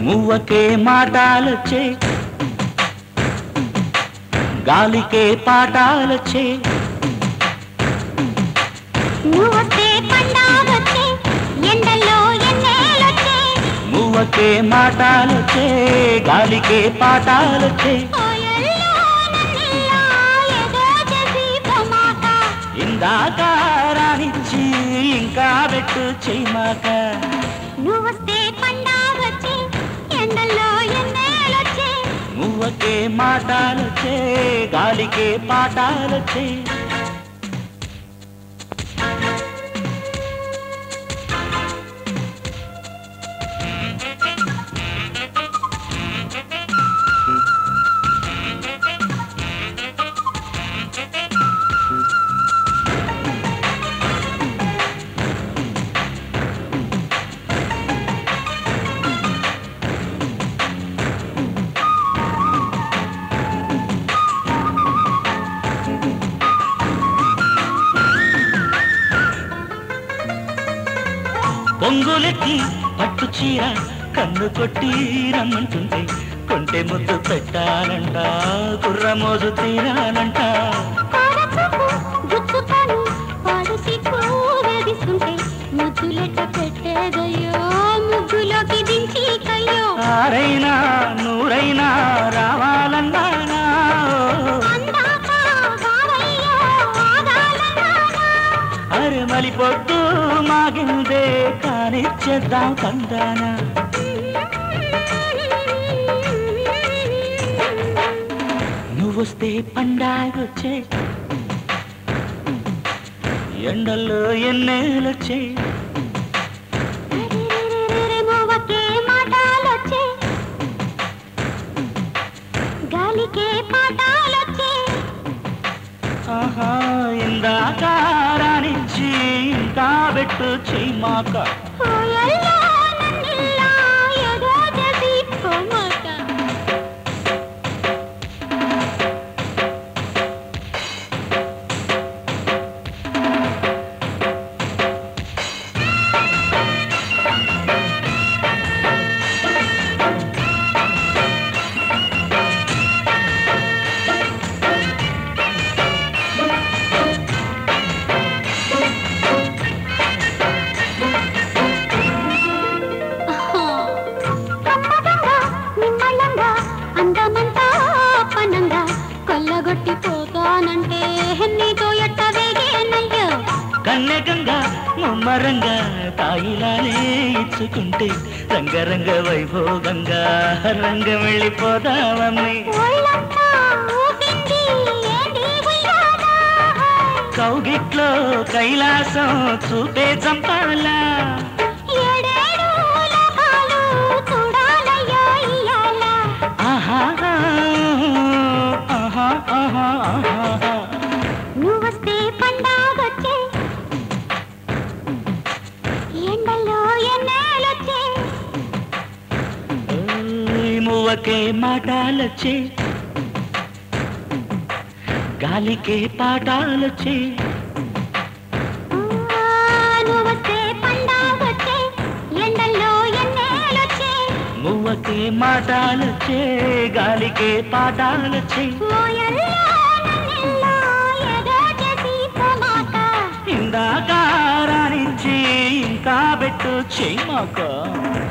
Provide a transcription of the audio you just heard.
మువ్వకే మాటాలొచ్చే గాలికే పాటాలొచ్చే నువ్వొస్తే పండాగొచ్చే ఎండల్లో ఎన్నేలొచ్చే మువ్వకే మాటాలొచ్చే గాలికే పాటాలొచ్చే ఓయల్లో నన్నిల్లా ఏదో చేసి పొమాట ఇందాక రానిచ్చి ఇంకా పెట్టు చెయ్యమాక నువ్వొస్తే పండాగొచ్చే ఎండల్లో ఎన్నేలొచ్చే మువ్వకే మాటాలొచ్చే గాలికే పాటాలొచ్చే పొంగులెత్తి పట్టు చీర కన్ను కొట్టి రమ్మంటుంటే కొంటె ముద్దు పెట్టాలంట కుర్ర మోజు తీరాలంట పారపుకు గుచ్చుకొని పాడు సిక్కు వేధిస్తుంటే ముద్దులెట్ట పెట్టేదయ్యో ముగ్గులోకి దించి కయ్యో ఆరైనా నూరైనా రావాలన్నానా అందాక బావయ్యో ఆగాలన్నానా అరే మలి పొద్దు మాగిందే కానిచ్చేద్దాం కందానా నువ్వొస్తే పండాగొచ్చే ఎండల్లో ఎన్నేలొచ్చే అరెరెరెరెరె మోవకే మాటాలొచ్చే గాలికే పాటాలొచ్చే ఆహా ఇందాక రానిచ్చి ఇంకా పెట్టు చెయ్యమాక ఓయల్లో నన్నిల్లా ఏదో చేసి పొమాట కమ్మదంగా నిమ్మళంగా అందమంతా పనంగా కొల్లగొట్టిపోతానంటే నీతో ఎట్ట వేగేనయ్యో కన్నెగంగా ముమ్మరంగా తాయిలానే ఇచ్చుకుంటే రంగరంగ వైభోగంగా రంగం వెళ్ళిపోదామని ఒళ్ళంతా ఊపింది ఏంటి ఉయ్యాల? కౌగిట్లో కైలాసం చూపే చంపాలా ఏడేడు లోకాలు చూడాలయ్యో ఇయ్యాల. ఆహా ఆహా ఆహా ఆహా నువ్వొస్తే పండాగొచ్చే ఎండల్లో ఎన్నేలొచ్చే ఓయ్ మువ్వకే మాటాలొచ్చే గాలికే పాటాలొచ్చే ఆ, నువ్వొస్తే పండాగొచ్చే ఎండల్లో ఎన్నేలొచ్చే మువ్వకే మాటాలొచ్చే గాలికే పాటాలొచ్చే ఓయల్లో నన్నిల్లా ఏదో చేసి పొమాట ఇందాక రానిచ్చి ఇంకా పెట్టు చెయ్యమాక